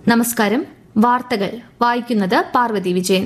നമസ്കാരം വാർത്തകൾ വായിക്കുന്നത് പാർവതി വിജയൻ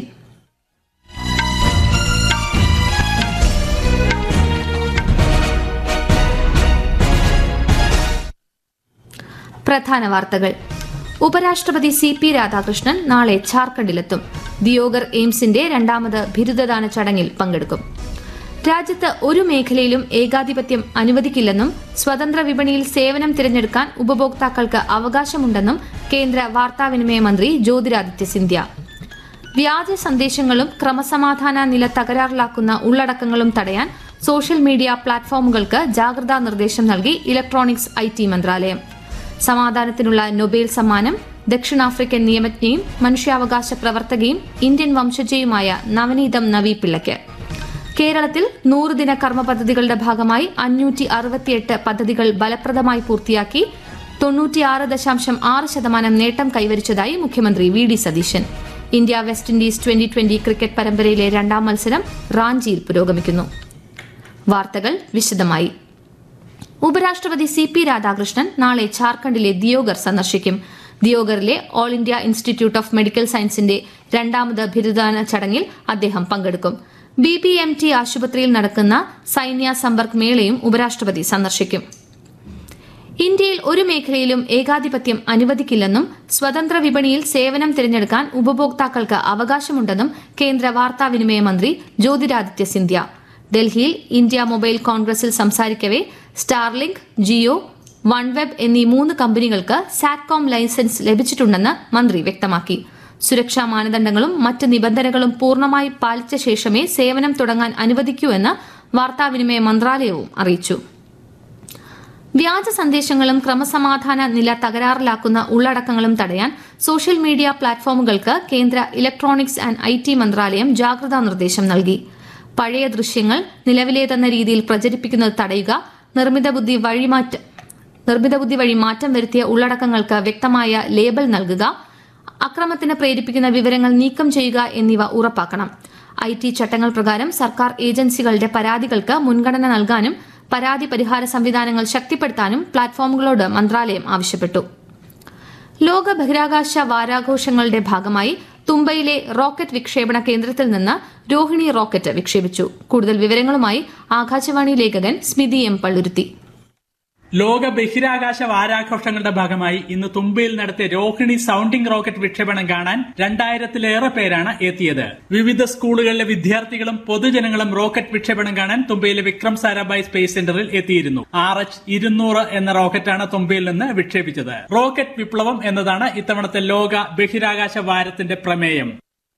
പ്രധാന വാർത്തകൾ ഉപരാഷ്ട്രപതി സി പി രാധാകൃഷ്ണൻ നാളെ ഝാർഖണ്ഡിലെത്തും ദിയോഗർ എയിംസിന്റെ രണ്ടാമത് ബിരുദദാന ചടങ്ങിൽ പങ്കെടുക്കും രാജ്യത്ത് ഒരു മേഖലയിലും ഏകാധിപത്യം അനുവദിക്കില്ലെന്നും സ്വതന്ത്ര വിപണിയിൽ സേവനം തിരഞ്ഞെടുക്കാൻ ഉപഭോക്താക്കൾക്ക് അവകാശമുണ്ടെന്നും കേന്ദ്ര വാർത്താവിനിമയ മന്ത്രി ജ്യോതിരാദിത്യ സിന്ധ്യ വ്യാജ സന്ദേശങ്ങളും ക്രമസമാധാന നില തകരാറിലാക്കുന്ന ഉള്ളടക്കങ്ങളും തടയാൻ സോഷ്യൽ മീഡിയ പ്ലാറ്റ്ഫോമുകൾക്ക് ജാഗ്രതാ നിർദ്ദേശം നൽകി ഇലക്ട്രോണിക്സ് ഐ ടി മന്ത്രാലയം സമാധാനത്തിനുള്ള നൊബേൽ സമ്മാനം ദക്ഷിണാഫ്രിക്കൻ നിയമജ്ഞയും മനുഷ്യാവകാശ പ്രവർത്തകയും ഇന്ത്യൻ വംശജയുമായ നവനീതം നവി പിള്ളയ്ക്ക് കേരളത്തിൽ നൂറുദിന കർമ്മ പദ്ധതികളുടെ ഭാഗമായി അഞ്ഞൂറ്റി അറുപത്തിയെട്ട് പദ്ധതികൾ ഫലപ്രദമായി പൂർത്തിയാക്കി തൊണ്ണൂറ്റിയാറ് ദശാംശം ആറ് ശതമാനം നേട്ടം കൈവരിച്ചതായി മുഖ്യമന്ത്രി V D Satheesan India West Indies twenty twenty cricket പരമ്പരയിലെ രണ്ടാം മത്സരം റാഞ്ചിയിൽ പുരോഗമിക്കുന്നു വാർത്തകൾ വിശദമായി ഉപരാഷ്ട്രപതി സി പി രാധാകൃഷ്ണൻ നാളെ ഝാർഖണ്ഡിലെ ദിയോഗർ സന്ദർശിക്കും ദിയോഗറിലെ All India Institute of Medical സയൻസിന്റെ രണ്ടാമത് ബിരുദദാന ചടങ്ങിൽ അദ്ദേഹം പങ്കെടുക്കും ബി ബി എം ടി ആശുപത്രിയിൽ നടക്കുന്ന സൈന്യ സമ്പർക്ക് മേളയും ഉപരാഷ്ട്രപതി സന്ദർശിക്കും ഇന്ത്യയിൽ ഒരു മേഖലയിലും ഏകാധിപത്യം അനുവദിക്കില്ലെന്നും സ്വതന്ത്ര വിപണിയിൽ സേവനം തിരഞ്ഞെടുക്കാൻ ഉപഭോക്താക്കൾക്ക് അവകാശമുണ്ടെന്നും കേന്ദ്ര വാർത്താവിനിമയ മന്ത്രി ജ്യോതിരാദിത്യ സിന്ധ്യ ഡൽഹിയിൽ ഇന്ത്യ മൊബൈൽ കോൺഗ്രസിൽ സംസാരിക്കവെ സ്റ്റാർലിങ്ക് ജിയോ വൺവെബ് എന്നീ മൂന്ന് കമ്പനികൾക്ക് സാറ്റ്കോം ലൈസൻസ് ലഭിച്ചിട്ടുണ്ടെന്ന് മന്ത്രി വ്യക്തമാക്കി സുരക്ഷാ മാനദണ്ഡങ്ങളും മറ്റ് നിബന്ധനകളും പൂർണ്ണമായി പാലിച്ച ശേഷമേ സേവനം തുടങ്ങാൻ അനുവദിക്കൂ എന്ന് വാർത്താവിനിമയ മന്ത്രാലയവും അറിയിച്ചു വ്യാജ സന്ദേശങ്ങളും ക്രമസമാധാന നില തകരാറിലാക്കുന്ന ഉള്ളടക്കങ്ങളും തടയാൻ സോഷ്യൽ മീഡിയ പ്ലാറ്റ്ഫോമുകൾക്ക് കേന്ദ്ര ഇലക്ട്രോണിക്സ് ആൻഡ് ഐ ടി മന്ത്രാലയം ജാഗ്രതാ നിർദ്ദേശം നൽകി പഴയ ദൃശ്യങ്ങൾ നിലവിലേതെന്ന രീതിയിൽ പ്രചരിപ്പിക്കുന്നത് തടയുക നിർമ്മിത ബുദ്ധി വഴിമാറ്റ നിർമ്മിത ബുദ്ധി വഴി മാറ്റം വരുത്തിയ ഉള്ളടക്കങ്ങൾക്ക് വ്യക്തമായ ലേബൽ നൽകുക അക്രമത്തിന് പ്രേരിപ്പിക്കുന്ന വിവരങ്ങൾ നീക്കം ചെയ്യുക എന്നിവ ഉറപ്പാക്കണം ഐ ടി ചട്ടങ്ങൾ പ്രകാരം സർക്കാർ ഏജൻസികളുടെ പരാതികൾക്ക് മുൻഗണന നൽകാനും പരാതി പരിഹാര സംവിധാനങ്ങൾ ശക്തിപ്പെടുത്താനും പ്ലാറ്റ്ഫോമുകളോട് മന്ത്രാലയം ആവശ്യപ്പെട്ടു ലോക ബഹിരാകാശ വാരാഘോഷങ്ങളുടെ ഭാഗമായി തുമ്പയിലെ റോക്കറ്റ് വിക്ഷേപണ കേന്ദ്രത്തിൽ നിന്ന് രോഹിണി റോക്കറ്റ് വിക്ഷേപിച്ചു കൂടുതൽ വിവരങ്ങളുമായി ആകാശവാണി ലേഖകൻ സ്മിതി എം പള്ളുരുത്തി ലോക ബഹിരാകാശ വാരാഘോഷങ്ങളുടെ ഭാഗമായി ഇന്ന് തുമ്പയിൽ നടത്തിയ രോഹിണി സൗണ്ടിംഗ് റോക്കറ്റ് വിക്ഷേപണം കാണാൻ രണ്ടായിരത്തിലേറെ പേരാണ് എത്തിയത് വിവിധ സ്കൂളുകളിലെ വിദ്യാർത്ഥികളും പൊതുജനങ്ങളും റോക്കറ്റ് വിക്ഷേപണം കാണാൻ തുമ്പയിലെ വിക്രം സാരാഭായ് സ്പേസ് സെന്ററിൽ എത്തിയിരുന്നു ആർ എച്ച് ഇരുന്നൂറ് എന്ന റോക്കറ്റാണ് തുമ്പയിൽ നിന്ന് വിക്ഷേപിച്ചത് റോക്കറ്റ് വിപ്ലവം എന്നതാണ് ഇത്തവണത്തെ ലോക ബഹിരാകാശ വാരത്തിന്റെ പ്രമേയം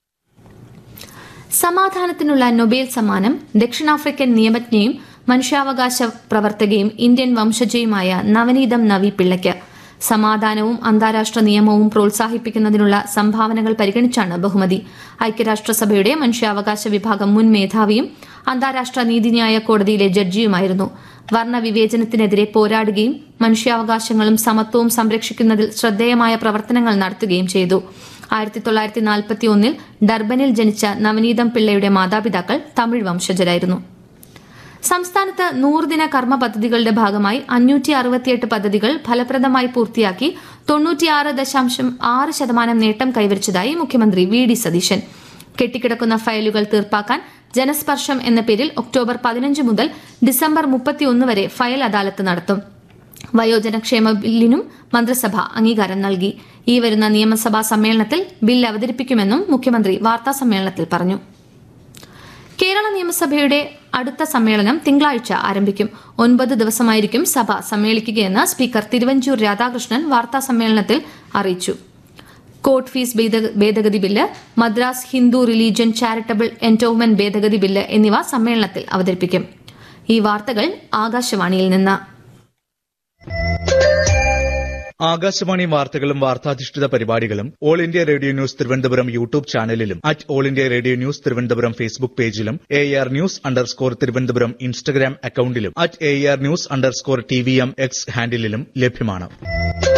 സമാധാനത്തിനുള്ള നൊബേൽ സമ്മാനം ദക്ഷിണാഫ്രിക്കൻ നിയമജ്ഞയും മനുഷ്യാവകാശ പ്രവർത്തകയും ഇന്ത്യൻ വംശജയുമായ നവനീതം നവി പിള്ളയ്ക്ക് സമാധാനവും അന്താരാഷ്ട്ര നിയമവും പ്രോത്സാഹിപ്പിക്കുന്നതിനുള്ള സംഭാവനകൾ പരിഗണിച്ചാണ് ബഹുമതി ഐക്യരാഷ്ട്രസഭയുടെ മനുഷ്യാവകാശ വിഭാഗം മുൻ മേധാവിയും അന്താരാഷ്ട്ര നീതിന്യായ കോടതിയിലെ ജഡ്ജിയുമായിരുന്നു വർണ്ണവിവേചനത്തിനെതിരെ പോരാടുകയും മനുഷ്യാവകാശങ്ങളും സമത്വവും സംരക്ഷിക്കുന്നതിൽ ശ്രദ്ധേയമായ പ്രവർത്തനങ്ങൾ നടത്തുകയും ചെയ്തു ആയിരത്തി തൊള്ളായിരത്തി നാൽപ്പത്തി ഒന്നിൽ ഡർബനിൽ ജനിച്ച നവനീതം പിള്ളയുടെ മാതാപിതാക്കൾ തമിഴ് വംശജരായിരുന്നു സംസ്ഥാനത്ത് നൂറുദിന കർമ്മ പദ്ധതികളുടെ ഭാഗമായി അഞ്ഞൂറ്റി അറുപത്തിയെട്ട് പദ്ധതികൾ ഫലപ്രദമായി പൂർത്തിയാക്കി തൊണ്ണൂറ്റിയാറ് ദശാംശം ആറ് ശതമാനം നേട്ടം കൈവരിച്ചതായി മുഖ്യമന്ത്രി വി ഡി സതീശൻ കെട്ടിക്കിടക്കുന്ന ഫയലുകൾ തീർപ്പാക്കാൻ ജനസ്പർശം എന്ന പേരിൽ ഒക്ടോബർ പതിനഞ്ച് മുതൽ ഡിസംബർ മുപ്പത്തിയൊന്ന് വരെ ഫയൽ അദാലത്ത് നടത്തും വയോജനക്ഷേമ ബില്ലിനും മന്ത്രിസഭ അംഗീകാരം നൽകി ഈ വരുന്ന നിയമസഭാ സമ്മേളനത്തിൽ ബിൽ അവതരിപ്പിക്കുമെന്നും മുഖ്യമന്ത്രി വാർത്താ സമ്മേളനത്തിൽ പറഞ്ഞു കേരള നിയമസഭയുടെ അടുത്ത സമ്മേളനം തിങ്കളാഴ്ച ആരംഭിക്കും ഒൻപത് ദിവസമായിരിക്കും സഭ സമ്മേളിക്കുകയെന്ന് സ്പീക്കർ തിരുവഞ്ചൂർ രാധാകൃഷ്ണൻ വാർത്താ സമ്മേളനത്തിൽ അറിയിച്ചു കോർട്ട് ഫീസ് ഭേദഗതി bill Madras Hindu religion charitable endowment ഭേദഗതി ബില്ല് എന്നിവ സമ്മേളനത്തിൽ അവതരിപ്പിക്കും ഈ വാർത്തകൾ ആകാശവാണിയിൽ നിന്ന് ആകാശവാണി വാർത്തകളും വാർത്താധിഷ്ഠിത പരിപാടികളും All India Radio News Thiruvananthapuram YouTube ചാനലിലും at All India Radio News Thiruvananthapuram Facebook പേജിലും A R news underscore Thiruvananthapuram Instagram അക്കൌണ്ടിലും at A R news underscore T V M X ഹാൻഡിലും ലഭ്യമാണ്